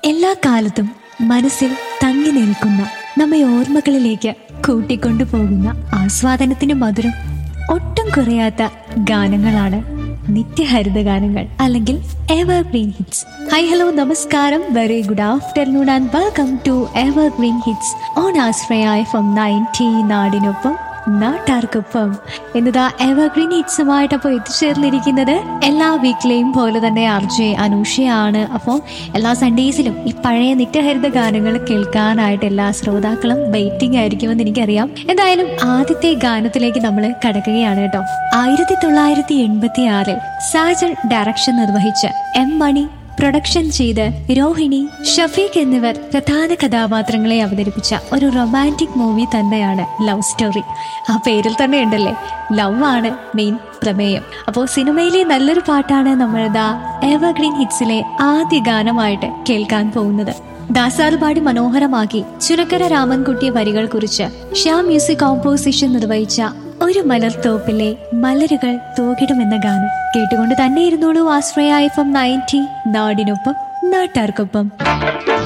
എല്ലാ കാലത്തും മനസ്സിൽ തങ്ങി നിൽക്കുന്ന നമ്മെ ഓർമ്മകളിലേക്ക് കൂട്ടിക്കൊണ്ടുപോകുന്ന ആസ്വാദനത്തിന്റെ മധുരം ഒട്ടും കുറയാത്ത ഗാനങ്ങളാണ് നിത്യഹരിത ഗാനങ്ങൾ അല്ലെങ്കിൽ ever green hits hi hello നമസ്കാരം very good afternoon and welcome to ever green hits on Ashraya from ninety നാടിനൊപ്പം നാട്ടാർക്കൊപ്പം എന്നതാ എവർഗ്രീൻ ഹിറ്റ്സുമായിട്ട് അപ്പോൾ എത്തിച്ചേർന്നിരിക്കുന്നത് എല്ലാ വീക്കിലെയും പോലെ തന്നെ അർജയ് അനൂഷയാണ് അപ്പോൾ എല്ലാ സൺഡേസിലും ഈ പഴയ നിത്യഹരിത ഗാനങ്ങൾ കേൾക്കാനായിട്ട് എല്ലാ ശ്രോതാക്കളും വെയിറ്റിംഗ് ആയിരിക്കുമെന്ന് എനിക്കറിയാം എന്തായാലും ആദ്യത്തെ ഗാനത്തിലേക്ക് നമ്മൾ കടക്കുകയാണ് കേട്ടോ ആയിരത്തി തൊള്ളായിരത്തി എൺപത്തി ആറിൽ സാജൻ ഡയറക്ഷൻ നിർവഹിച്ച് എം മണി പ്രൊഡക്ഷൻ ചെയ്ത് രോഹിണി ഷഫീഖ് എന്നിവർ പ്രധാന കഥാപാത്രങ്ങളെ അവതരിപ്പിച്ച ഒരു റൊമാൻറ്റിക് മൂവി തന്നെയാണ് ലവ് സ്റ്റോറി ആ പേരിൽ തന്നെ ഉണ്ടല്ലേ ലവ് ആണ് മെയിൻ പ്രമേയം അപ്പോൾ സിനിമയിലെ നല്ലൊരു പാട്ടാണ് നമ്മളിതാ എവർഗ്രീൻ ഹിറ്റ്സിലെ ആദ്യ ഗാനമായിട്ട് കേൾക്കാൻ പോകുന്നത് ദാസാർ പാടി മനോഹരമാക്കി ചുരക്കര രാമൻകുട്ടി വരികൾ കുറിച്ച് ഷ്യാ മ്യൂസിക് കോമ്പോസിഷൻ നിർവഹിച്ച ഒരു മലർത്തോപ്പിലെ മലരുകൾ തൂകിടുമെന്ന ഗാനം കേട്ടുകൊണ്ട് തന്നെ ഇരുന്നോളൂ ആശ്രയ എഫ് എം നയൻറ്റി നാടിനൊപ്പം നാട്ടാർക്കൊപ്പം